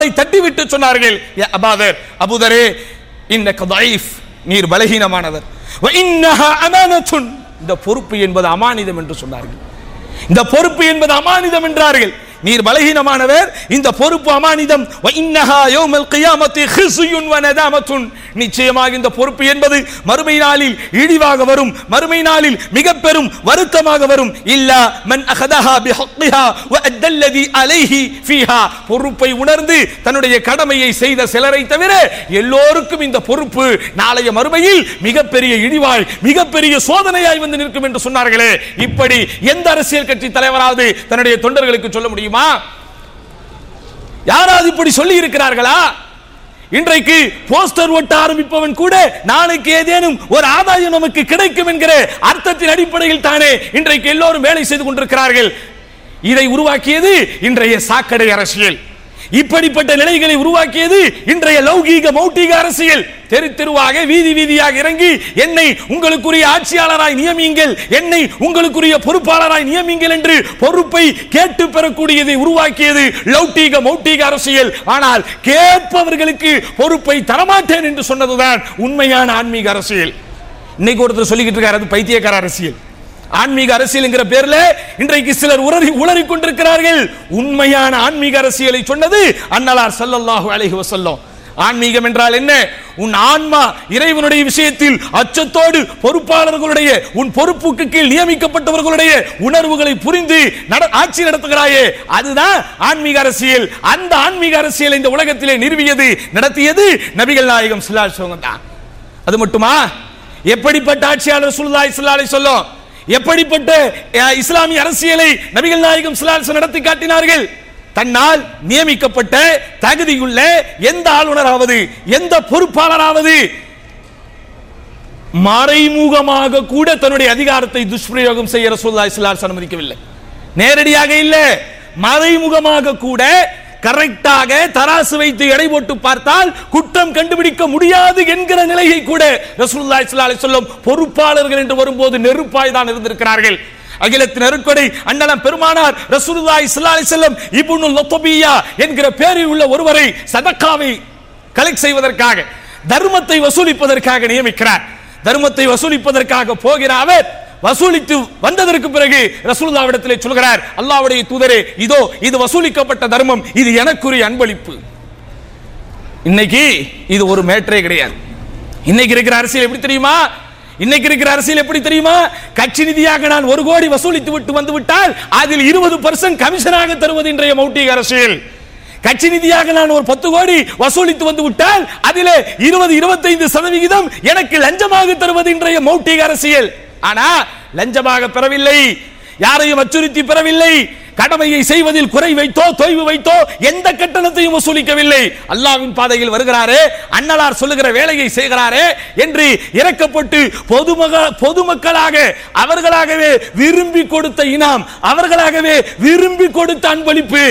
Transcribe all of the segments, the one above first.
தட்டிவிட்டு சொன்னார்கள் "யா அபாதர் அபுதரே இன்னக தைஃப் நீர் பலகீனமானவர் வ இன்னஹா அமானத்துன் இந்த பொறுப்பு என்பது அமானிதம் என்று சொன்னார்கள் இந்த பொறுப்பு என்பது அமானிதம் என்றார்கள் நீர் பலகீனமானவர் இந்த பொறுப்பு அமானிதம் வ இன்னஹா யௌமல் கியாமத்தி ஹிஸ்யுன் வ நதாமத்துன் நிச்சயமாக இந்த பொறுப்பு என்பது மறுமை நாளில் இழிவாக வரும் மறுமை நாளில் மிக பெரும் வருத்தமாக வரும் இல்லா மன் அகதஹா பிஹக்கிஹா வ அத்தல்லதி அலைஹி ஃபீஹா பொறுப்பை உணர்ந்து தன்னுடைய கடமையை செய்த சிலரை தவிர எல்லோருக்கும் இந்த பொறுப்பு நாளைய மறுமையில் மிகப்பெரிய இழிவாய் மிகப்பெரிய சோதனையாய் வந்து நிற்கும் என்று சொன்னார்களே இப்படி எந்த அரசியல் கட்சி தலைவராவது தன்னுடைய தொண்டர்களுக்கு சொல்ல முடியுமா யாராவது இப்படி சொல்லி இருக்கிறார்களா இன்றைக்கு போஸ்டர் ஒட்ட ஆரம்பிப்பவன் கூட நாளைக்கு ஏதேனும் ஒரு ஆதாயம் நமக்கு கிடைக்கும் என்கிற அர்த்தத்தின் அடிப்படையில் தானே இன்றைக்கு எல்லோரும் வேலை செய்து கொண்டிருக்கிறார்கள் இதை உருவாக்கியது இன்றைய சாக்கடை அரசியல் இப்படிப்பட்ட நிலைகளை உருவாக்கியது இன்றைய லௌகீக மௌட்டிக அரசியல் தெரு தெருவாக வீதி வீதியாக இறங்கி என்னை உங்களுக்குரிய ஆட்சியாளராய் நியமியுங்கள் என்னை உங்களுக்குரிய பொறுப்பாளராய் நியமியுங்கள் என்று பொறுப்பை கேட்டு பெறக்கூடியதை உருவாக்கியது லௌகீக மௌட்டிக அரசியல் ஆனால் கேட்பவர்களுக்கு பொறுப்பை தரமாட்டேன் என்று சொன்னதுதான் உண்மையான ஆன்மீக அரசியல் இன்னைக்கு ஒருத்தர் சொல்லிக்கிட்டு இருக்காரு அது பைத்தியக்கார அரசியல் ஆன்மீக அரசியல் என்கிற பேர்ல இன்றைக்கு சிலர் உளறி உளறி கொண்டிருக்கிறார்கள் உண்மையான ஆன்மீக அரசியலை சொன்னது அன்னலார் ஸல்லல்லாஹு அலைஹி வஸல்லம் ஆன்மீகம் என்றால் என்ன உன் ஆன்மா இறைவனுடைய விஷயத்தில் அச்சத்தோடு பொறுப்பாளர்களுடைய உன் பொறுப்புக்கு கீழ் நியமிக்கப்பட்டவர்களுடைய உணர்வுகளை புரிந்து நட- ஆட்சி நடத்துகிறாயே அதுதான் ஆன்மீக அரசியல் அந்த ஆன்மீக அரசியலை இந்த உலகத்திலே நிறுவியது நடத்தியது நபிகள் நாயகம் ஸல்லல்லாஹு அலைஹி வஸல்லம் தான் அது மட்டுமா எப்படிப்பட்ட ஆட்சியாளர் சுல்லாய் சுல்லாலை சொல்லும் எப்படிப்பட்ட அஹ், இஸ்லாமிய அரசியலை நபிகள் நாயகம் சுல்லால் நடத்தி காட்டினார்கள் தன்னால் நியமிக்கப்பட்ட தகுதியுள்ள எந்த ஆளுநராவது எந்த பொறுப்பாளராவது மறைமுகமாக கூட தன்னுடைய அதிகாரத்தை துஷ்பிரயோகம் செய்ய ரசூலுல்லாஹி ஸல்லல்லாஹு அலைஹி வஸல்லம் அனுமதிக்கவில்லை நேரடியாக இல்ல மறைமுகமாக கூட கரெக்டாக தராசு வைத்து எடை போட்டு பார்த்தால் குற்றம் கண்டுபிடிக்க முடியாது என்கிற நிலையை கூட ரசூலுல்லாஹி ஸல்லல்லாஹு அலைஹி வஸல்லம் பொறுப்பாளர்கள் என்று வரும்போது நெருப்பாய் தான் இருந்திருக்கிறார்கள் அகிலத்தின் அருட்கொடை அண்ணலம் பெருமானார் ரசூலுல்லாஹி ஸல்லல்லாஹு அலைஹி வஸல்லம் இப்னுல் லத்தபியா என்கிற பேரில் உள்ள ஒருவரை சதக்காவை கலெக்ட் செய்வதற்காக தர்மத்தை வசூலிப்பதற்காக நியமிக்கிறார் தர்மத்தை வசூலிப்பதற்காக போகிற அவர் வசூலித்து வந்ததற்கு பிறகு ரசூலுல்லாவிடத்திலே சொல்கிறார் அல்லாஹ்வுடைய தூதரே இதோ இது வசூலிக்கப்பட்ட தர்மம் இது எனக்குரிய அன்பளிப்பு இன்னைக்கு இது ஒரு மேட்டரே கிடையாது இன்னைக்கு இருக்கிற அரசியல் எப்படி தெரியுமா இன்னைக்கு இருக்கிற அரசியல் எப்படி தெரியுமா கட்சி நிதியாக நான் ஒரு கோடி வசூலித்து விட்டு வந்து விட்டால் அதில் இருபது பர்சன்ட் கமிஷனாக தருவது இன்றைய மௌட்டிக அரசியல் கட்சி நிதியாக நான் ஒரு பத்து கோடி வசூலித்து வந்து விட்டால் அதிலே இருபது இருபத்தைந்து சதவிகிதம் எனக்கு லஞ்சமாக தருவது இன்றைய மௌட்டிக அரசியல் ஆனா லஞ்சமாக பெறவில்லை யாரையும் அச்சுறுத்தி பெறவில்லை கடமையை செய்வதில் குறை வைத்தோ தொய்வு வைத்தோ எந்த கட்டணத்தையும் வசூலிக்கவில்லை அல்லாவின் பாதையில் வருகிறாரே அன்னலார் சொல்லுகிற வேலையை செய்கிறாரே என்று இறக்கப்பட்டு பொதுமக பொதுமக்களாக அவர்களாகவே விரும்பி கொடுத்த இனாம் அவர்களாகவே விரும்பி கொடுத்த அன்பளிப்பு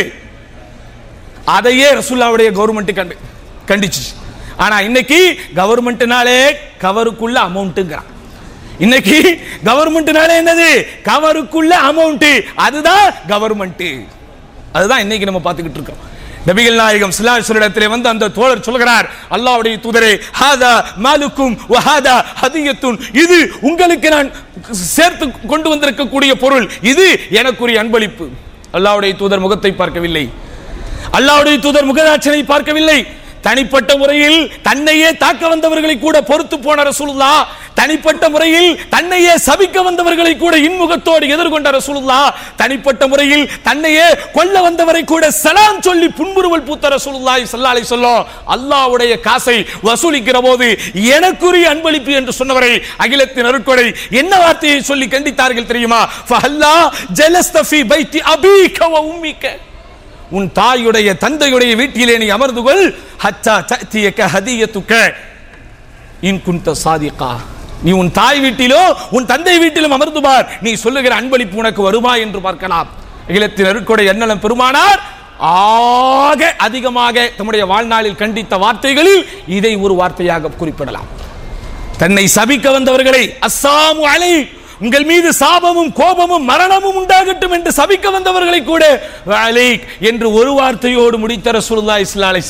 அதையே ரசூல்லாவுடைய கவர்மெண்ட் கண்டு கண்டிச்சு ஆனா இன்னைக்கு கவர்மெண்ட்னாலே கவருக்குள்ள அமௌண்ட்டுங்கிறான் இன்னைக்கு கவர்மெண்ட்னாலே என்னது கவருக்குள்ள அமௌண்ட் அதுதான் கவர்மெண்ட் அதுதான் இன்னைக்கு நம்ம பார்த்துக்கிட்டு இருக்கோம் நபிகள் நாயகம் சிலாசுரிடத்திலே வந்து அந்த தோழர் சொல்கிறார் அல்லாஹ்வுடைய தூதரே ஹாதா மாலுக்கும் வஹாதா ஹதியத்துன் இது உங்களுக்கு நான் சேர்த்து கொண்டு வந்திருக்கக்கூடிய பொருள் இது எனக்குரிய அன்பளிப்பு அல்லாஹ்வுடைய தூதர் முகத்தை பார்க்கவில்லை அல்லாஹ்வுடைய தூதர் முகதாட்சனை பார்க்கவில்லை தனிப்பட்ட முறையில் தன்னையே தாக்க வந்தவர்களை கூட பொறுத்து போன ரசூலுல்லா தனிப்பட்ட முறையில் தன்னையே சபிக்க வந்தவர்களை கூட இன்முகத்தோடு எதிர்கொண்ட ரசூலுல்லா தனிப்பட்ட முறையில் தன்னையே கொல்ல வந்தவரை கூட சலாம் சொல்லி புன்முறுவல் பூத்த ரசூலுல்லாஹி ஸல்லல்லாஹு அலைஹி வஸல்லம் அல்லாஹ்வுடைய காசை வசூலிக்கிற போது எனக்குரிய அன்பளிப்பு என்று சொன்னவரை அகிலத்தின் அருட்கொடை என்ன வார்த்தையை சொல்லி கண்டித்தார்கள் தெரியுமா ஃபஹல்லா ஜலஸ்த ஃபீ பைத்தி அபீக வ உம்மிக உன் தாயுடைய தந்தையுடைய வீட்டிலே நீ அமர்ந்து கொள் ஹத்தா தத்தியக்க ஹதியத்துக்க இன் குந்த சாதிகா நீ உன் தாய் வீட்டிலோ உன் தந்தை வீட்டிலும் அமர்ந்து பார் நீ சொல்லுகிற அன்பளிப்பு உனக்கு வருமா என்று பார்க்கலாம் அகிலத்தின் அருட்கொடை என்னலம் பெருமானார் ஆக அதிகமாக தம்முடைய வாழ்நாளில் கண்டித்த வார்த்தைகளில் இதை ஒரு வார்த்தையாக குறிப்பிடலாம் தன்னை சபிக்க வந்தவர்களை அஸ்ஸாமு அலை உங்கள் மீது சாபமும் கோபமும் மரணமும் உண்டாகட்டும் என்று சபிக்க வந்தவர்களை கூட அலைக் என்று ஒரு வார்த்தையோடு முடித்த ரசூலுல்லாஹி ஸல்லல்லாஹு அலைஹி